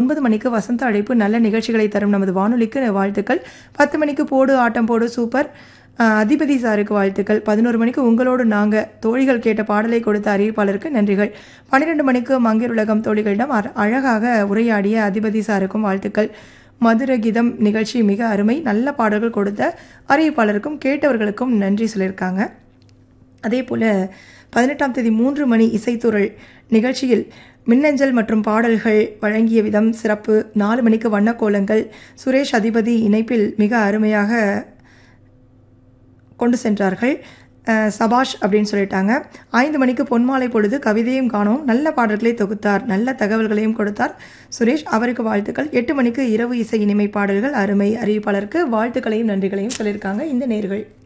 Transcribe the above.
ஒன்பது மணிக்கு வசந்த அழைப்பு நல்ல நிகழ்ச்சிகளை தரும் நமது வானொலிக்கு வாழ்த்துக்கள் பத்து மணிக்கு போடு ஆட்டம் போடு சூப்பர் அஹ், அதிபதி சாருக்கு வாழ்த்துக்கள் பதினோரு மணிக்கு உங்களோடு நாங்கள் தோழிகள் கேட்ட பாடலை கொடுத்த அறிவிப்பாளருக்கு நன்றிகள் பன்னிரெண்டு மணிக்கு மங்கையர் உலகம் தோழிகளிடம் அர- அழகாக உரையாடிய அதிபதி சாருக்கும் வாழ்த்துக்கள் மதுர கீதம் நிகழ்ச்சி மிக அருமை நல்ல பாடல்கள் கொடுத்த அறிவிப்பாளருக்கும் கேட்டவர்களுக்கும் நன்றி சொல்லியிருக்காங்க அதே போல் பதினெட்டாம் தேதி மூன்று மணி இசைத்துறள் நிகழ்ச்சியில் மின்னஞ்சல் மற்றும் பாடல்கள் வழங்கிய விதம் சிறப்பு நாலு மணிக்கு வண்ணக்கோலங்கள் சுரேஷ் அதிபதி இணைப்பில் மிக அருமையாக கொண்டு சென்றார்கள் அஹ், சபாஷ் அப்படின்னு சொல்லிட்டாங்க ஐந்து மணிக்கு பொன்மாலை பொழுது கவிதையும் காணோம் நல்ல பாடல்களை தொகுத்தார் நல்ல தகவல்களையும் கொடுத்தார் சுரேஷ் அவருக்கு வாழ்த்துக்கள் எட்டு மணிக்கு இரவு இசை இனிமை பாடல்கள் அருமை அறிவிப்பாளருக்கு வாழ்த்துக்களையும் நன்றிகளையும் சொல்லியிருக்காங்க இந்த நேர்கள்